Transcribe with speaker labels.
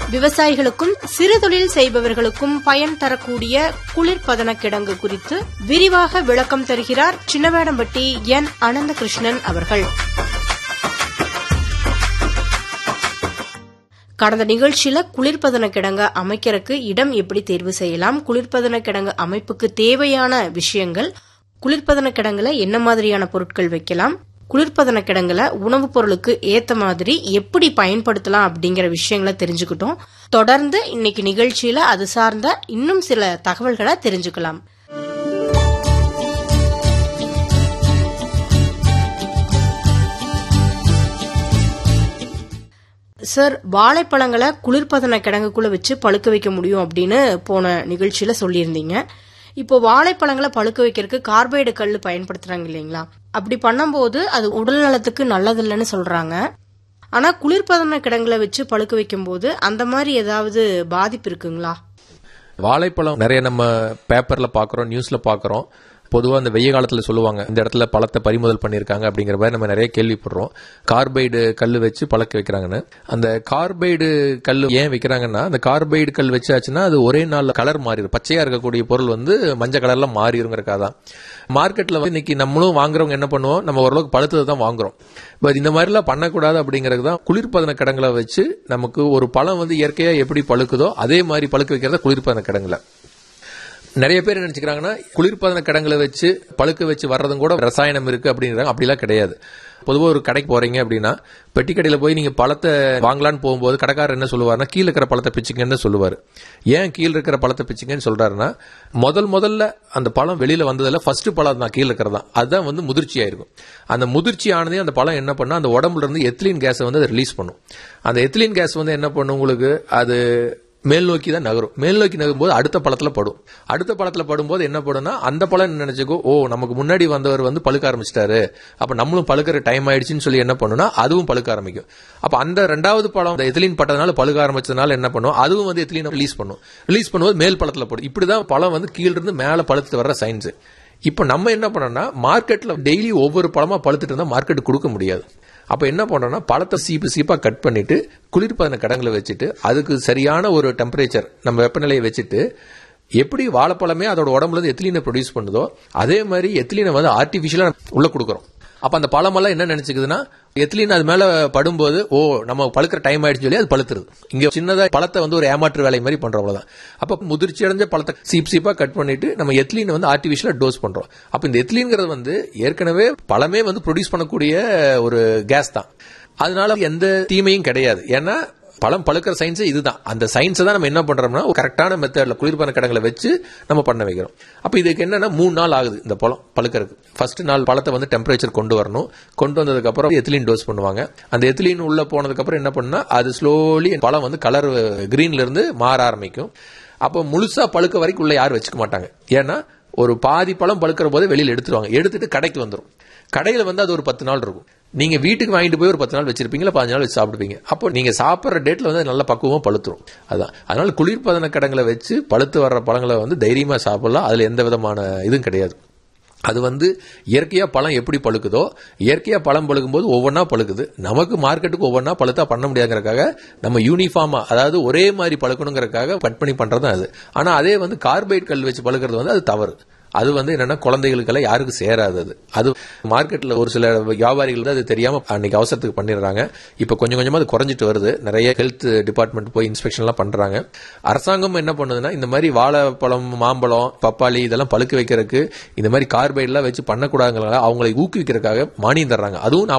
Speaker 1: விவசாயிகளுக்கும் சிறுதொழில் செய்பவர்களுக்கும் பயன் தரக்கூடிய குளிர்பதன கிடங்கு குறித்து விரிவாக விளக்கம் தருகிறார் சின்னவேடம்பட்டி என் அனந்தகிருஷ்ணன் அவர்கள் கடந்த நிகழ்ச்சியில குளிர்பதன கிடங்க அமைக்கிறதுக்கு இடம் எப்படி தேர்வு செய்யலாம் குளிர்பதன கிடங்கு அமைப்புக்கு தேவையான விஷயங்கள் குளிர்பதன கிடங்குல என்ன மாதிரியான பொருட்கள் வைக்கலாம் குளிர்பதன கிடங்குல உணவுப் பொருளுக்கு ஏத்த மாதிரி எப்படி பயன்படுத்தலாம் அப்படிங்கிற விஷயங்களை தெரிஞ்சுக்கிட்டோம் தொடர்ந்து இன்னைக்கு நிகழ்ச்சியில அது சார்ந்த இன்னும் சில தகவல்களை தெரிஞ்சுக்கலாம் சார் வாழைப்பழங்களை குளிர்பதன கிடங்குக்குள்ள வச்சு பழுக்க வைக்க முடியும் அப்படின்னு போன நிகழ்ச்சியில சொல்லியிருந்தீங்க இப்போ வாழைப்பழங்களை பழுக்க வைக்கிறதுக்கு கார்பைடு கல் பயன்படுத்துறாங்க இல்லைங்களா அப்படி பண்ணும்போது அது உடல் நலத்துக்கு நல்லதில்லைன்னு சொல்றாங்க ஆனா குளிர்பதன கிடங்குல வச்சு பழுக்க வைக்கும்போது அந்த மாதிரி ஏதாவது பாதிப்பு இருக்குங்களா
Speaker 2: வாழைப்பழம் நிறைய நம்ம பேப்பர்ல பாக்குறோம் நியூஸ்ல பாக்குறோம் பொதுவா இந்த வெய்ய காலத்துல சொல்லுவாங்க இந்த இடத்துல பழத்தை பறிமுதல் பண்ணிருக்காங்க அப்படிங்கிற மாதிரி நம்ம நிறைய கேள்விப்படுறோம் கார்பைடு கல் வச்சு பழக்க வைக்கிறாங்கன்னு அந்த கார்பைடு கல் ஏன் வைக்கிறாங்கன்னா அந்த கார்பைடு கல் வச்சாச்சுன்னா அது ஒரே நாள்ல கலர் மாறிடும் பச்சையா இருக்கக்கூடிய பொருள் வந்து மஞ்சள் கலர்ல மாறிடுங்கிறக்காக தான் மார்க்கெட்ல வந்து இன்னைக்கு நம்மளும் வாங்குறவங்க என்ன பண்ணுவோம் நம்ம ஓரளவுக்கு பழுத்ததை தான் வாங்குறோம் பட் இந்த மாதிரிலாம் பண்ணக்கூடாது அப்படிங்கிறது தான் குளிர்பதன கிடங்குல வச்சு நமக்கு ஒரு பழம் வந்து இயற்கையா எப்படி பழுக்குதோ அதே மாதிரி பழுக்க வைக்கிறத குளிர்பதன கிடங்குல நிறைய பேர் என்ன நினைச்சுக்கிறாங்கன்னா குளிர்பதன கிடங்குல வச்சு பழுக்க வச்சு வர்றதும் கூட ரசாயனம் இருக்கு அப்படிங்கிறாங்க அப்படிலாம் கிடையாது பொதுவாக ஒரு கடைக்கு போறீங்க அப்படின்னா பெட்டி கடையில் போய் நீங்க பழத்தை வாங்கலான்னு போகும்போது கடைக்காரர் என்ன சொல்லுவாருன்னா கீழே இருக்கிற பழத்தை பிச்சுங்கன்னு சொல்லுவார் ஏன் கீழே இருக்கிற பழத்தை பிச்சுங்கன்னு சொல்றாருன்னா முதல் முதல்ல அந்த பழம் வெளியில வந்ததுல ஃபர்ஸ்ட் பழம் தான் கீழே இருக்கிறதா அதுதான் வந்து முதிர்ச்சி ஆயிருக்கும் அந்த முதிர்ச்சி ஆனதே அந்த பழம் என்ன பண்ணா அந்த உடம்புல இருந்து எத்திலின் கேஸை வந்து அதை ரிலீஸ் பண்ணும் அந்த எத்திலின் கேஸ் வந்து என்ன பண்ணும் உங்களுக்கு அது மேல் நோக்கி தான் நகரும் மேல் நோக்கி நகரும்போது அடுத்த பழத்துல படும் அடுத்த பழத்துல படும்போது என்ன படும்னா அந்த பழம் நினைச்சுக்கோ ஓ நமக்கு முன்னாடி வந்தவர் வந்து பழுக்க ஆரம்பிச்சிட்டாரு அப்ப நம்மளும் பழுக்கிற டைம் ஆயிடுச்சுன்னு சொல்லி என்ன பண்ணுனா அதுவும் பழுக்க ஆரம்பிக்கும் அப்ப அந்த ரெண்டாவது பழம் அந்த எத்திலின் பட்டதுனால பழுக்க ஆரம்பிச்சதுனால என்ன பண்ணும் அதுவும் வந்து எத்திலின் ரிலீஸ் பண்ணும் ரிலீஸ் பண்ணும்போது மேல் பழத்துல படும் இப்படிதான் பழம் வந்து கீழ இருந்து மேல பழுத்து வர்ற சயின்ஸ் இப்போ நம்ம என்ன பண்ணோம்னா மார்க்கெட்ல டெய்லி ஒவ்வொரு பழமா பழுத்துட்டு இருந்தா மார்க்கெட் கொடுக்க முடியாது அப்ப என்ன பண்றோம்னா பழத்தை சீப்பு சீப்பா கட் பண்ணிட்டு குளிர்பதன கடங்களை வச்சுட்டு அதுக்கு சரியான ஒரு டெம்பரேச்சர் நம்ம வெப்பநிலையை வச்சுட்டு எப்படி வாழைப்பழமே அதோட உடம்புல இருந்து எத்திலீனை ப்ரொடியூஸ் பண்ணுதோ அதே மாதிரி எத்திலீனை வந்து ஆர்டிபிஷியலா உள்ள கொடுக்குறோம் அப்ப அந்த பழமெல்லாம் என்ன நினைச்சுக்குதுன்னா எத்திலின் அது மேல படும்போது ஓ நம்ம பழுக்கிற டைம் ஆயிடுச்சு சொல்லி அது பழுத்துருது இங்க சின்னதா பழத்தை வந்து ஒரு ஏமாற்று வேலை மாதிரி பண்றோம் அவ்வளவுதான் அப்ப முதிர்ச்சி அடைஞ்ச பழத்தை சீப் சீப்பா கட் பண்ணிட்டு நம்ம எத்திலின் வந்து ஆர்டிபிஷியலா டோஸ் பண்றோம் அப்ப இந்த எத்திலின்ங்கிறது வந்து ஏற்கனவே பழமே வந்து ப்ரொடியூஸ் பண்ணக்கூடிய ஒரு கேஸ் தான் அதனால எந்த தீமையும் கிடையாது ஏன்னா பழம் பழுக்கிற சயின்ஸ் இதுதான் அந்த சயின்ஸை தான் நம்ம என்ன பண்றோம்னா கரெக்டான மெத்தட்ல குளிர்பான கடங்களை வச்சு நம்ம பண்ண வைக்கிறோம் அப்ப இதுக்கு என்னன்னா மூணு நாள் ஆகுது இந்த பழம் பழுக்கிறதுக்கு ஃபர்ஸ்ட் நாள் பழத்தை வந்து டெம்பரேச்சர் கொண்டு வரணும் கொண்டு வந்ததுக்கு அப்புறம் எத்திலின் டோஸ் பண்ணுவாங்க அந்த எத்திலின் உள்ள போனதுக்கு அப்புறம் என்ன பண்ணா அது ஸ்லோலி பழம் வந்து கலர் கிரீன்ல இருந்து மாற ஆரம்பிக்கும் அப்போ முழுசா பழுக்க வரைக்கும் உள்ள யாரும் வச்சுக்க மாட்டாங்க ஏன்னா ஒரு பாதி பழம் பழுக்கிற போது வெளியில எடுத்துருவாங்க எடுத்துட்டு கடைக்கு வந்துடும் கடையில வந்து அது ஒரு பத்து நாள் இருக்கும் நீங்க வீட்டுக்கு வாங்கிட்டு போய் ஒரு பத்து நாள் வச்சிருப்பீங்களா பதினஞ்சு நாள் வச்சு சாப்பிடுவீங்க அப்போ நீங்க சாப்பிட்ற டேட்ல வந்து நல்ல பக்குவமா பழுத்துரும் அதான் அதனால குளிர்பதன கடங்களை வச்சு பழுத்து வர்ற பழங்களை வந்து தைரியமா சாப்பிடலாம் அதுல எந்த விதமான இதுவும் கிடையாது அது வந்து இயற்கையா பழம் எப்படி பழுக்குதோ இயற்கையா பழம் பழுக்கும் போது ஒவ்வொன்றா பழுக்குது நமக்கு மார்க்கெட்டுக்கு ஒவ்வொன்றா பழுத்தா பண்ண முடியாதுங்கிறக்காக நம்ம யூனிஃபார்மா அதாவது ஒரே மாதிரி பழுக்கணுங்கிறக்காக கட் பண்ணி பண்றது அது ஆனா அதே வந்து கார்பைட் கல் வச்சு பழுக்கிறது வந்து அது தவறு அது வந்து என்னன்னா குழந்தைகளுக்கெல்லாம் யாருக்கும் சேராது அது அது மார்க்கெட்ல ஒரு சில வியாபாரிகள் தான் அது தெரியாம அன்னைக்கு அவசரத்துக்கு பண்ணிடுறாங்க இப்ப கொஞ்சம் கொஞ்சமா அது குறைஞ்சிட்டு வருது நிறைய ஹெல்த் டிபார்ட்மெண்ட் போய் இன்ஸ்பெக்ஷன் எல்லாம் பண்றாங்க அரசாங்கம் என்ன பண்ணுதுன்னா இந்த மாதிரி வாழைப்பழம் மாம்பழம் பப்பாளி இதெல்லாம் பழுக்க வைக்கிறதுக்கு இந்த மாதிரி கார்பைட் எல்லாம் வச்சு பண்ணக்கூடாதுங்கிறனால அவங்களை ஊக்குவிக்கிறதுக்காக மானியம் தர்றாங்க அதுவும்